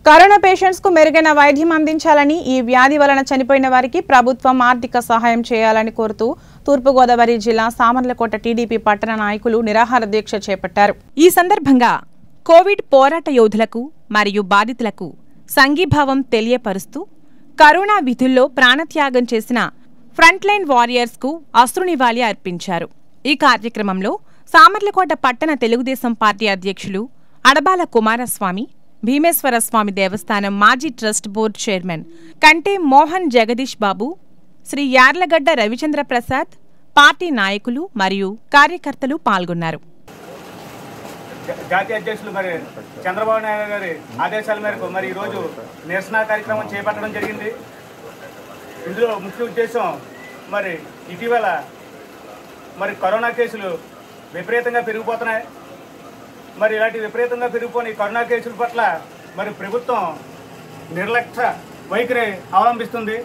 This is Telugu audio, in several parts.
కరోనా పేషెంట్స్ కు మెరుగైన వైద్యం అందించాలని ఈ వ్యాధి వలన చనిపోయిన వారికి ప్రభుత్వం ఆర్థిక సహాయం చేయాలని కోరుతూ తూర్పుగోదావరి జిల్లా సామర్లకోట టీడీపీ పట్టణ నాయకులు నిరాహార దీక్ష చేపట్టారు ఈ సందర్భంగా కోవిడ్ పోరాట యోధులకు మరియు బాధితులకు సంఘీభావం తెలియపరుస్తూ కరోనా విధుల్లో ప్రాణత్యాగం చేసిన ఫ్రంట్లైన్ వారియర్స్ కు అశ్రునివాళి అర్పించారు ఈ కార్యక్రమంలో సామర్లకోట పట్టణ తెలుగుదేశం పార్టీ అధ్యక్షులు అడబాల కుమారస్వామి భీమేశ్వర స్వామి దేవస్థానం మాజీ ట్రస్ట్ బోర్డు చైర్మన్ కంటే మోహన్ జగదీష్ బాబు శ్రీ యార్లగడ్డ రవిచంద్ర ప్రసాద్ పార్టీ నాయకులు మరియు కార్యకర్తలు పాల్గొన్నారు జా- జాతీయ అధ్యక్షులు మరి చంద్రబాబు నాయుడు గారి ఆదేశాల మేరకు మరి ఈరోజు నిరసన కార్యక్రమం చేపట్టడం జరిగింది ఇందులో ముఖ్య ఉద్దేశం మరి ఇటీవల మరి కరోనా కేసులు విపరీతంగా పెరిగిపోతున్నాయి మరి ఇలాంటి విపరీతంగా పెరిగిపోయిన ఈ కరోనా కేసుల పట్ల మరి ప్రభుత్వం నిర్లక్ష్య వైఖరి అవలంబిస్తుంది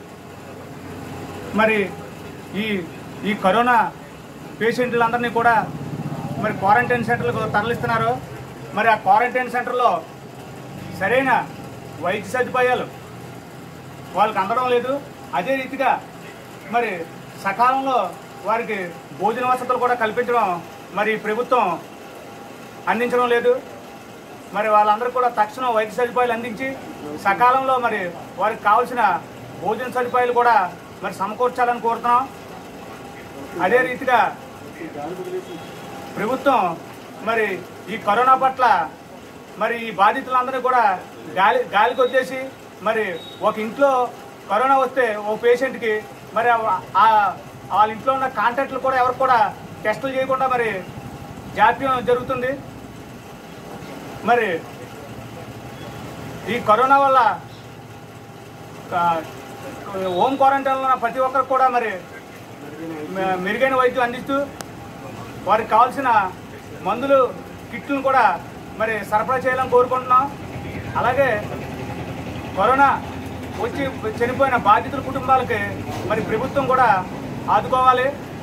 మరి ఈ ఈ కరోనా పేషెంట్లందరినీ కూడా మరి క్వారంటైన్ సెంటర్లకు తరలిస్తున్నారు మరి ఆ క్వారంటైన్ సెంటర్లో సరైన వైద్య సదుపాయాలు వాళ్ళకి అందడం లేదు అదే రీతిగా మరి సకాలంలో వారికి భోజన వసతులు కూడా కల్పించడం మరి ప్రభుత్వం అందించడం లేదు మరి వాళ్ళందరూ కూడా తక్షణం వైద్య సదుపాయాలు అందించి సకాలంలో మరి వారికి కావాల్సిన భోజన సదుపాయాలు కూడా మరి సమకూర్చాలని కోరుతున్నాం అదే రీతిగా ప్రభుత్వం మరి ఈ కరోనా పట్ల మరి ఈ బాధితులందరూ కూడా గాలి గాలికి వచ్చేసి మరి ఒక ఇంట్లో కరోనా వస్తే ఓ పేషెంట్కి మరి ఆ- ఆ- వాళ్ళ ఇంట్లో ఉన్న కాంటాక్ట్లు కూడా ఎవరు కూడా టెస్టులు చేయకుండా మరి జాప్యం జరుగుతుంది మరి ఈ కరోనా వల్ల ఆ, హోమ్ క్వారంటైన్లో ఉన్న ప్రతి ఒక్కరు కూడా మరి మె- మెరుగైన వైద్యం అందిస్తూ వారికి కావాల్సిన మందులు కిట్లను కూడా మరి సరఫరా చేయాలని కోరుకుంటున్నాం అలాగే కరోనా వచ్చి చనిపోయిన బాధితుల కుటుంబాలకి మరి ప్రభుత్వం కూడా ఆదుకోవాలి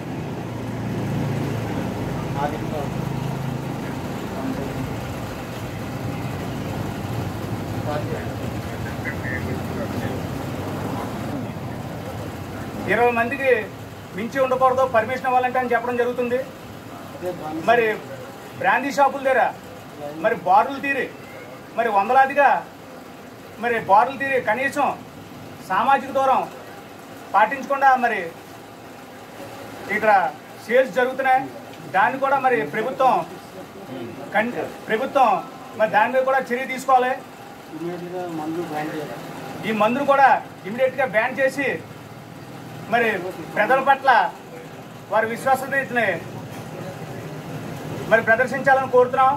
ఇరవై మందికి మించి ఉండకూడదు పర్మిషన్ ఇవ్వాలంటే అని చెప్పడం జరుగుతుంది మరి బ్రాందీ షాపుల దగ్గర మరి బారులు తీరి మరి వందలాదిగా మరి బారులు తీరి కనీసం సామాజిక దూరం పాటించకుండా మరి ఇక్కడ సేల్స్ జరుగుతున్నాయి దాన్ని కూడా మరి ప్రభుత్వం కన్ ప్రభుత్వం మరి దాని మీద కూడా చర్య తీసుకోవాలి ఈ మందును కూడా ఇమీడియట్గా బ్యాన్ చేసి మరి ప్రజల పట్ల వారి విశ్వాసనీయతని మరి ప్రదర్శించాలని కోరుతున్నాం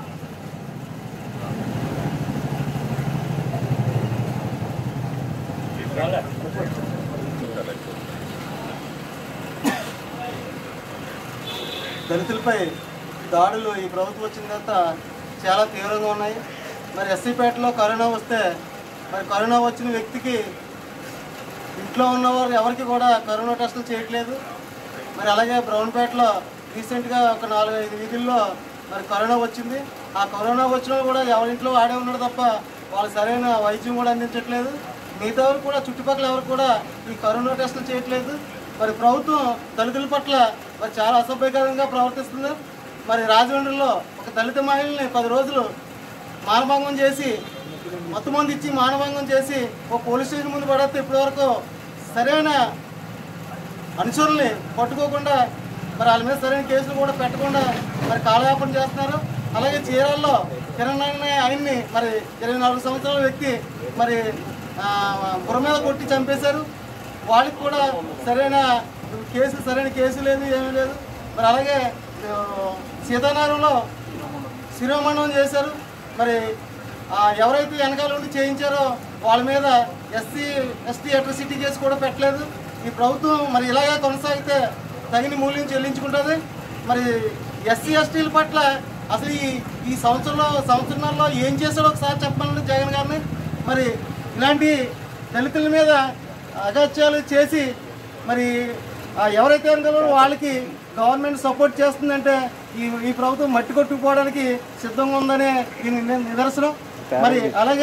దళితులపై దాడులు ఈ ప్రభుత్వం వచ్చిన తర్వాత చాలా తీవ్రంగా ఉన్నాయి మరి ఎస్సీపేటలో కరోనా వస్తే మరి కరోనా వచ్చిన వ్యక్తికి ఇంట్లో ఉన్నవారు ఎవరికి కూడా కరోనా టెస్టులు చేయట్లేదు మరి అలాగే బ్రౌన్పేటలో రీసెంట్గా ఒక నాలుగు ఐదు వీధుల్లో మరి కరోనా వచ్చింది ఆ కరోనా వచ్చిన వాళ్ళు కూడా ఎవరింట్లో ఆడే ఉన్నాడు తప్ప వాళ్ళు సరైన వైద్యం కూడా అందించట్లేదు మిగతా వారు కూడా చుట్టుపక్కల ఎవరు కూడా ఈ కరోనా టెస్టులు చేయట్లేదు మరి ప్రభుత్వం దళితుల పట్ల మరి చాలా అసభ్యకరంగా ప్రవర్తిస్తుంది మరి రాజమండ్రిలో ఒక దళిత మహిళని పది రోజులు మానభంగం చేసి మొత్తం మంది ఇచ్చి మానభంగం చేసి ఒక పోలీస్ స్టేషన్ ముందు పడేస్తే ఇప్పటివరకు సరైన అనుచరుల్ని పట్టుకోకుండా మరి వాళ్ళ మీద సరైన కేసులు కూడా పెట్టకుండా మరి కాలయాపన చేస్తున్నారు అలాగే చీరాల్లో కిరణ్ అనే ఆయన్ని మరి ఇరవై నాలుగు సంవత్సరాల వ్యక్తి మరి ఆ, బుర్ర మీద కొట్టి చంపేశారు వాళ్ళకి కూడా సరైన కేసు సరైన కేసు లేదు ఏమీ లేదు మరి అలాగే ఆ, సీతానగరంలో శిరోమండలం చేశారు మరి ఆ, ఎవరైతే వెనకాల ఉండి చేయించారో వాళ్ళ మీద ఎస్సీ ఎస్టీ అట్రసిటీ కేసు కూడా పెట్టలేదు ఈ ప్రభుత్వం మరి ఇలాగే కొనసాగితే తగిన మూల్యం చెల్లించుకుంటుంది మరి ఎస్సీ ఎస్టీల పట్ల అసలు ఈ ఈ సంవత్సరంలో సంవత్సరంలో ఏం చేశాడో ఒకసారి చెప్పండి జగన్ గారిని మరి ఇలాంటి దళితుల మీద అగత్యాలు చేసి మరి ఆ ఎవరైతే ఉన్నారో వాళ్ళకి గవర్నమెంట్ సపోర్ట్ చేస్తుందంటే ఈ ఈ ప్రభుత్వం మట్టి కొట్టుకుపోవడానికి సిద్ధంగా ఉందనే దీని ని- నిదర్శనం మరి అలాగే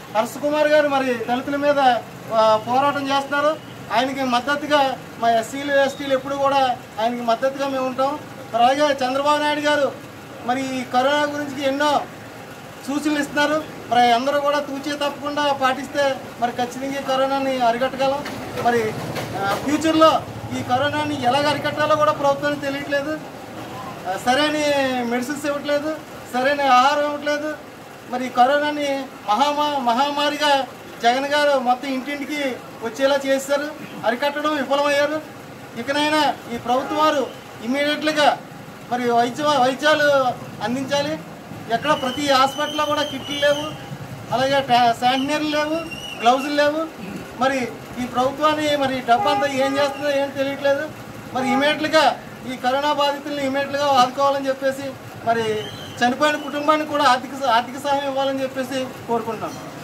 హర్ష కుమార్ గారు మరి దళితుల మీద ఆ, పోరాటం చేస్తున్నారు ఆయనకి మద్దతుగా మా ఎస్సీలు ఎస్టీలు ఎప్పుడు కూడా ఆయనకి మద్దతుగా మేము ఉంటాం మరి అలాగే చంద్రబాబు నాయుడు గారు మరి ఈ కరోనా గురించి ఎన్నో సూచనలు ఇస్తున్నారు మరి అందరూ కూడా తూచే తప్పకుండా పాటిస్తే మరి ఖచ్చితంగా ఈ కరోనాని అరికట్టగలం మరి ఆ, ఫ్యూచర్లో ఈ కరోనాని ఎలాగ అరికట్టాలో కూడా ప్రభుత్వానికి తెలియట్లేదు ఆ, సరైన మెడిసిన్స్ ఇవ్వట్లేదు సరైన ఆహారం ఇవ్వట్లేదు మరి ఈ కరోనాని మహామా మహమ్మారిగా జగన్ గారు మొత్తం ఇంటింటికి వచ్చేలా చేశారు అరికట్టడం విఫలమయ్యారు ఇకనైనా ఈ ప్రభుత్వం వారు ఇమీడియట్లుగా మరి వైద్య వైద్యాలు అందించాలి ఎక్కడ ప్రతి హాస్పిటల్లో కూడా కిట్లు లేవు అలాగే టా- శానిటైజర్లు లేవు గ్లౌజులు లేవు మరి ఈ ప్రభుత్వాన్ని మరి డబ్బంతా ఏం చేస్తుందో ఏం తెలియట్లేదు మరి ఇమీడియట్లుగా ఈ కరోనా బాధితుల్ని ఇమీడియట్లుగా ఆదుకోవాలని చెప్పేసి మరి చనిపోయిన కుటుంబానికి కూడా ఆర్థిక ఆర్థిక సహాయం ఇవ్వాలని చెప్పేసి కోరుకుంటున్నాం